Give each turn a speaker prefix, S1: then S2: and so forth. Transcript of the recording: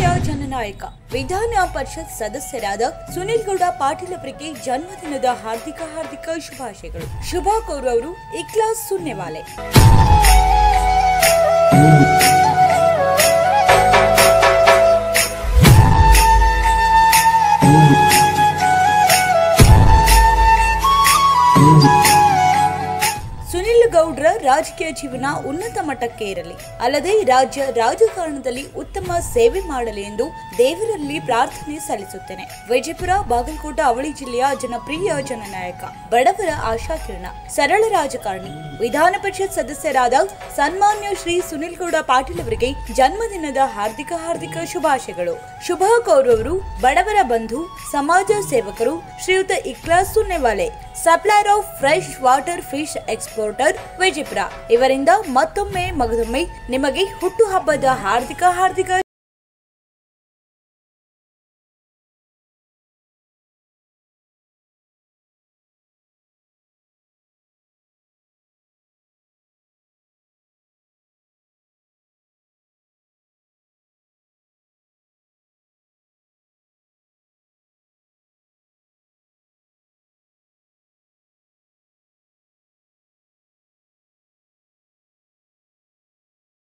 S1: ಜನನಾಯಕ ವಿಧಾನ ಪರಿಷತ್ ಸದಸ್ಯರಾದ ಸುನಿಲ್ ಗೌಡ ಪಾಟೀಲ್ ಅವರಿಗೆ ಜನ್ಮದಿನದ ಹಾರ್ದಿಕ ಹಾರ್ದಿಕ ಶುಭಾಶಯಗಳು ಶುಭ ಕೋರುವವರು ಇಕ್ಲಾಸ್ ಸುನ್ನೆವಾಲೆ ಸುನಿಲ್ ಗೌಡ್ರ ರಾಜಕೀಯ ಜೀವನ ಉನ್ನತ ಮಟ್ಟಕ್ಕೆ ಇರಲಿ ಅಲ್ಲದೆ ರಾಜ್ಯ ರಾಜಕಾರಣದಲ್ಲಿ ಉತ್ತಮ ಸೇವೆ ಮಾಡಲಿ ಎಂದು ದೇವರಲ್ಲಿ ಪ್ರಾರ್ಥನೆ ಸಲ್ಲಿಸುತ್ತೇನೆ ವಿಜಯಪುರ ಬಾಗಲಕೋಟ ಅವಳಿ ಜಿಲ್ಲೆಯ ಜನಪ್ರಿಯ ಜನನಾಯಕ ಬಡವರ ಆಶಾಕಿರಣ ಸರಳ ರಾಜಕಾರಣಿ ವಿಧಾನ ಪರಿಷತ್ ಸದಸ್ಯರಾದ ಸನ್ಮಾನ್ಯ ಶ್ರೀ ಸುನಿಲ್ ಗೌಡ ಪಾಟೀಲ್ ಅವರಿಗೆ ಜನ್ಮದಿನದ ಹಾರ್ದಿಕ ಹಾರ್ದಿಕ ಶುಭಾಶಯಗಳು ಶುಭ ಕೋರುವವರು ಬಡವರ ಬಂಧು ಸಮಾಜ ಸೇವಕರು ಶ್ರೀಯುತ ಇಕ್ಲಾಸು ನೆವಾಲೆ supplier of fresh water fish exporter Vijayapura ಇವರಿಂದ ಮತ್ತೊಮ್ಮೆ ಮಗದೊಮ್ಮೆ ನಿಮಗೆ ಹುಟ್ಟುಹಬ್ಬದ ಹಾರ್ದಿಕ ಹಾರ್ದಿಕ